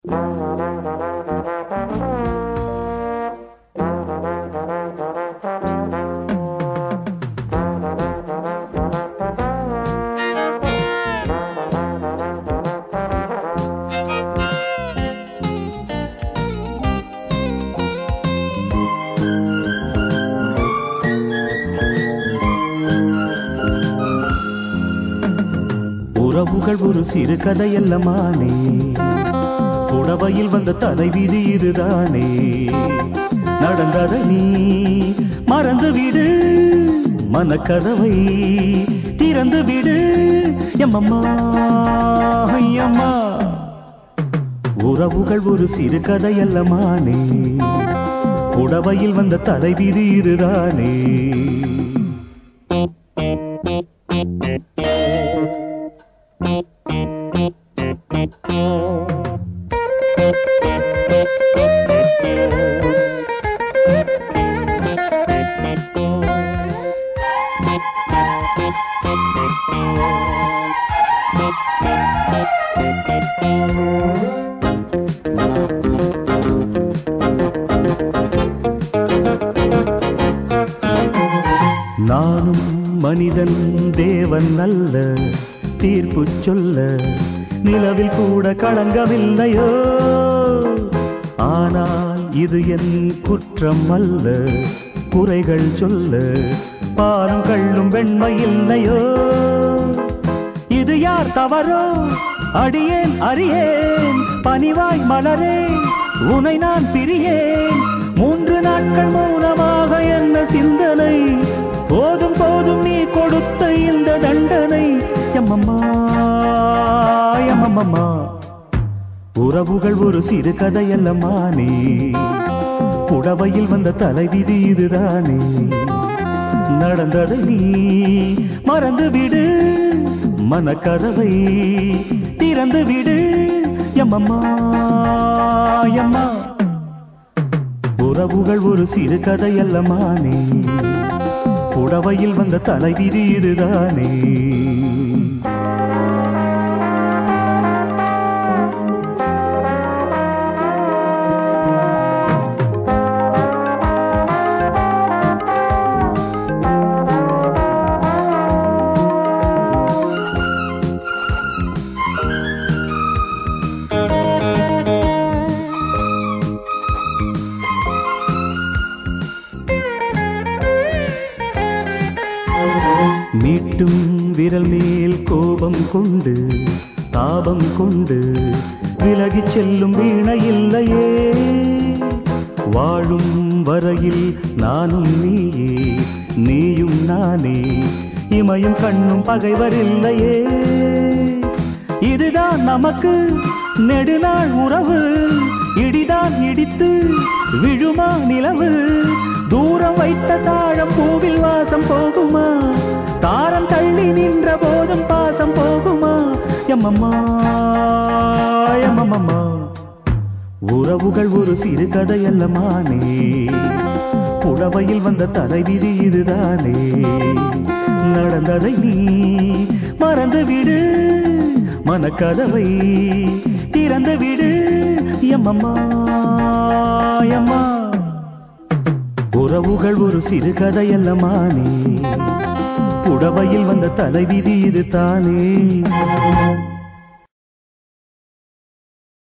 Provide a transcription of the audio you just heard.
உறவுகள் ஒரு சிறு கதையல்லமானே புடவையில் வந்த தலைவிதி இதுதானே நடந்ததை நீ மறந்து விடு மனக்கதவை திறந்து விடு எம்மம்மா ஐயம்மா உறவுகள் ஒரு சிறு கதையல்லமானே புடவையில் வந்த தலைவிதி இதுதானே நானும் மனிதன் தேவன் அல்ல தீர்ப்பு சொல்ல நிலவில் கூட களங்கமில்லையோ ஆனால் இது என் குற்றம் அல்ல குறைகள் சொல்ல பாலும் கள்ளும் வெண்மை இல்லையோ இது யார் தவறோ அடியேன் அறியேன் பனிவாய் மலரே உனை நான் பிரியேன் மூன்று நாட்கள் மௌனமாக என்ன சிந்தனை போதும் போதும் நீ கொடுத்த இந்த தண்டனை எம்மம்மா எம்மம்மா உறவுகள் ஒரு சிறு கதையல்லமானே புடவையில் வந்த தலைவிதி இதுதானே நடந்ததை நீ மறந்து விடு மனக்கதவை திறந்து விடு எம்மம்மா எம்மா உறவுகள் ஒரு சிறு கதையல்லமானே புடவையில் வந்த தலைவிதி இதுதானே மீட்டும் விரல் மேல் கோபம் கொண்டு தாபம் கொண்டு விலகிச் செல்லும் வீணை இல்லையே வாழும் வரையில் நானும் நீயே நீயும் நானே இமையும் கண்ணும் பகைவர் இல்லையே இதுதான் நமக்கு நெடுநாள் உறவு இடிதான் இடித்து விழுமா நிலவு தூரம் வைத்த தாழம் பூவில் வாசம் போகுமா தாரம் தள்ளி நின்ற போதும் பாசம் போகுமா எம்மம்மா எம்மம்மா உறவுகள் ஒரு சிறு கதையல்லமானே புடவையில் வந்த தலைவிதி இதுதானே நடந்ததை நீ மறந்து விடு மனக்கதவை திறந்து விடு எம்மம்மா எம்மா உறவுகள் ஒரு சிறு கதையல்லமானே புடவையில் வந்த தலைவிதி இது தானே